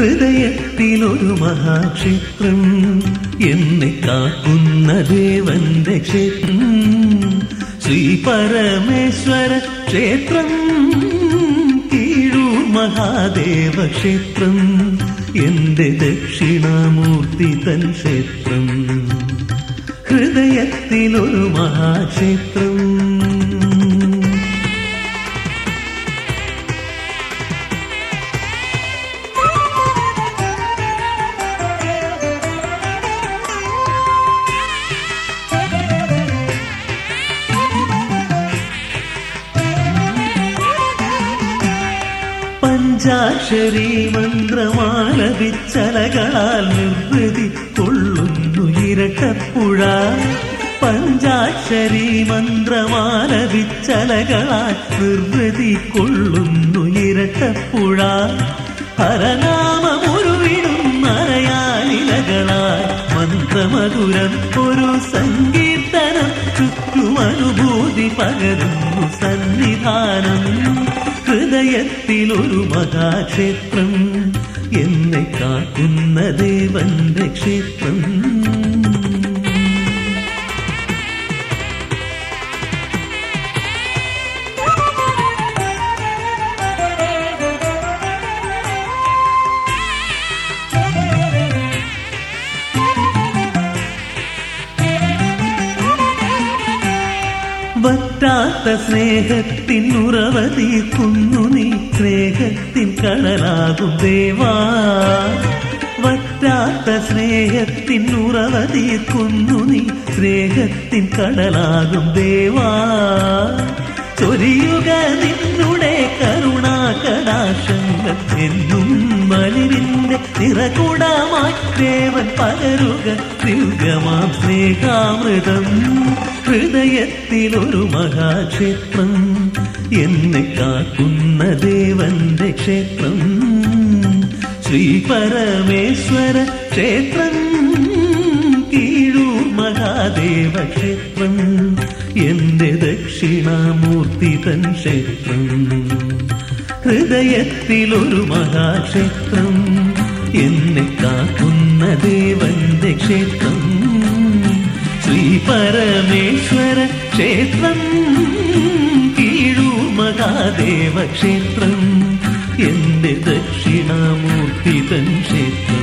ഹൃദയത്തിലൊരു മഹാക്ഷേത്രം എന്നെ കാക്കുന്ന ദേവന്റെ ക്ഷേത്രം ശ്രീ പരമേശ്വര ക്ഷേത്രം കീഴൂർ മഹാദേവ ക്ഷേത്രം എന്റെ ദക്ഷിണാമൂർത്തി തൻ ക്ഷേത്രം ഹൃദയത്തിലൊരു മഹാക്ഷേത്രം പഞ്ചാക്ഷരി മന്ത്രമാലപിച്ചലകളാൽ നിർവൃതി കൊള്ളുന്നു ഇരട്ടപ്പുഴ പഞ്ചാക്ഷരി മന്ത്രമാലപിച്ചലകളാൽ നിർവൃതി കൊള്ളുന്നു ഇരട്ടപ്പുഴ ഹരനാമമുരുവിടും മറയാലിലകളാൽ മന്ത്രമധുരം ഒരു സങ്കീർത്തനം ചുറ്റുമനുഭൂതി പകരുന്നു സന്നിധാനം ഹൃദയത്തിലൊരു മഹാക്ഷേത്രം എന്നെ കാക്കുന്ന ദേവന്റെ ക്ഷേത്രം വറ്റാത്ത സ്നേഹത്തിൻ ഉറവതീർക്കുന്നു നീ സ്നേഹത്തിൻ കടലാകും ദേവാ വറ്റാത്ത സ്നേഹത്തിൻ ഉറവതീർക്കുന്നു നീ സ്നേഹത്തിൻ കടലാകും ദേവാ ചൊരിയുക നിന്നുടെ കരുണാകടാശങ്ങൾ എന്നും മലിവിന്റെ നിറകുടമായി ദേവൻ പകരുക ദിവ്യമാം സ്നേഹാമൃതം ഹൃദയത്തിലൊരു മഹാക്ഷേത്രം എന്നെ കാക്കുന്ന ദേവന്റെ ക്ഷേത്രം ശ്രീ പരമേശ്വര ക്ഷേത്രം കീഴൂർ മഹാദേവ ക്ഷേത്രം എന്റെ ദക്ഷിണാമൂർത്തി തൻ ക്ഷേത്രം ഹൃദയത്തിലൊരു മഹാക്ഷേത്രം എന്നെ കാക്കുന്ന ദേവന്റെ ക്ഷേത്രം ശ്രീ പരമേശ്വര ക്ഷേത്രം കീഴൂർ മഹാദേവ ക്ഷേത്രം എന്റെ ദക്ഷിണാമൂർത്തി തൻ ക്ഷേത്രം